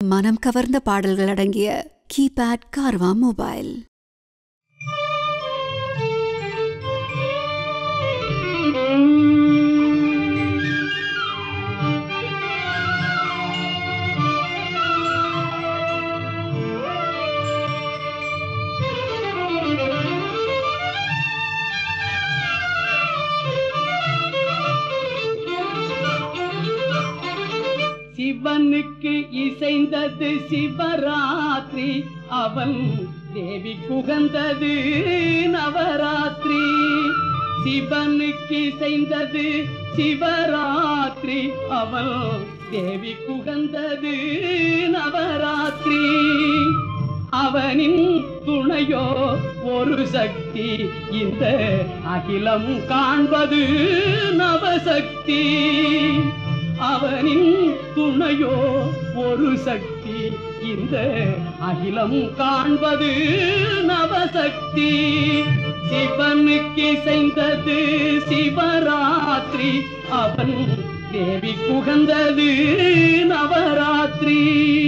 மனம் கவர்ந்த பாடல்கள் அடங்கிய கீபேட் கார்வா மொபைல் சிவனுக்கு இசைந்தது சிவராத்திரி அவன் தேவி குகந்தது நவராத்திரி சிவனுக்கு இசைந்தது சிவராத்திரி அவன் தேவி குகந்தது நவராத்திரி அவனின் துணையோ ஒரு சக்தி இந்த அகிலம் காண்பது நவசக்தி அவனின் துணையோ ஒரு சக்தி இந்த அகிலம் காண்பது நவசக்தி சிவனுக்கு இசைந்தது சிவராத்திரி அவன் தேவி குகந்தது நவராத்திரி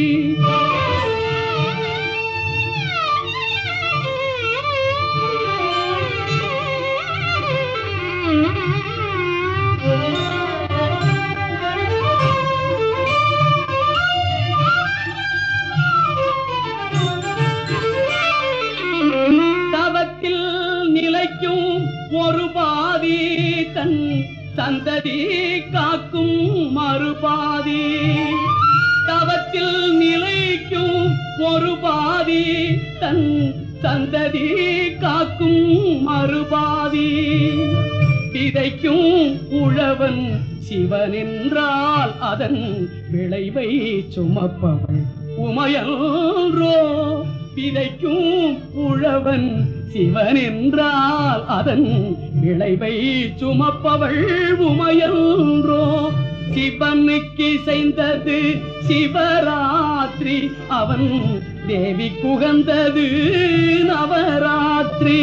தவத்தில் நிலைக்கும் ஒரு பாதி தன் சந்ததி காக்கும் மறுபாதி தவத்தில் நிலைக்கும் ஒரு பாதி தன் சந்ததி காக்கும் மறுபாதி விதைக்கும் உழவன் சிவன் என்றால் அதன் விளைவை சுமப்பவள் உமையன்றோ விதைக்கும் உழவன் சிவன் என்றால் அதன் விளைவை சுமப்பவள் உமையன்றோ சிவனுக்கு இசைந்தது சிவராத்திரி அவன் தேவி குகந்தது நவராத்திரி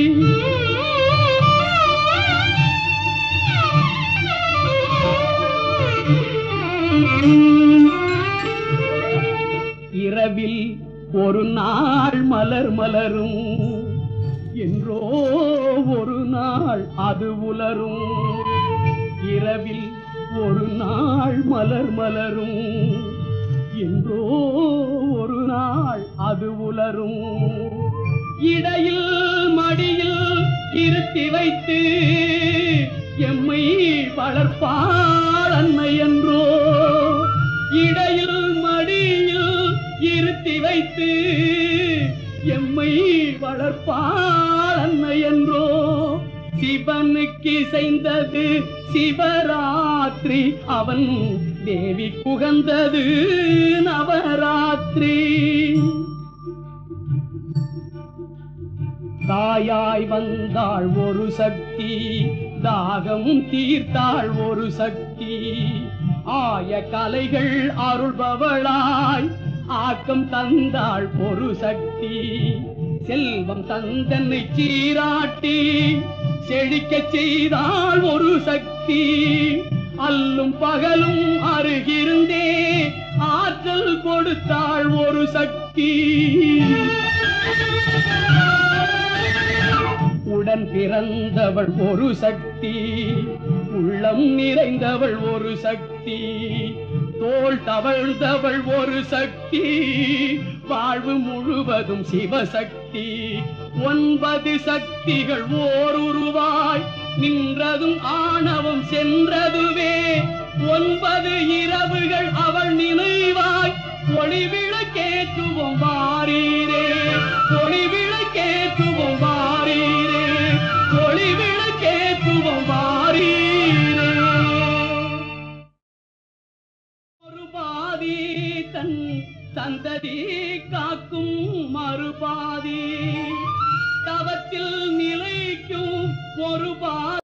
இரவில் ஒரு நாள் மலர் மலரும் என்றோ ஒரு நாள் அது உலரும் இரவில் ஒரு நாள் மலர் மலரும் என்றோ ஒரு நாள் அது உலரும் இடையில் மடியில் இருத்தி வைத்து எம்மை வளர்ப்பாள் அன்னை என்றோ இடையில் மடியில் இருத்தி வைத்து எம்மை வளர்ப்பாள் அன்னை என்றோ சிவனுக்கு இசைந்தது சிவராத்திரி அவன் தேவி குகந்தது நவராத்திரி தாயாய் வந்தாள் ஒரு சக்தி தாகம் தீர்த்தாள் ஒரு சக்தி ஆய கலைகள் அருள்பவளாய் ஆக்கம் தந்தாள் ஒரு சக்தி செல்வம் தந்தனை சீராட்டி செழிக்கச் செய்தாள் ஒரு சக்தி அல்லும் பகலும் அருகிருந்தே ஆற்றல் கொடுத்தாள் ஒரு சக்தி உடன் பிறந்தவள் ஒரு சக்தி உள்ளம் நிறைந்தவள் ஒரு சக்தி தோல் தவழ்ந்தவள் ஒரு சக்தி வாழ்வு முழுவதும் சிவசக்தி ஒன்பது சக்திகள் ஓர் உருவாய் நின்றதும் ஆணவம் சென்றதுவே ஒன்பது இரவுகள் அவள் நினைவாய் ஒளிவிளக்கேற்றுவோம் வாரீரே ஒளிவிளக்கேற்றுவோம் வாரீரே ஒளிவிளக்கேற்றுவோம் வாரீரே ஒரு பாதி தன் சந்ததி காக்கும் மறுபாதி தவத்தில் நிலைக்கும் ஒரு பாதி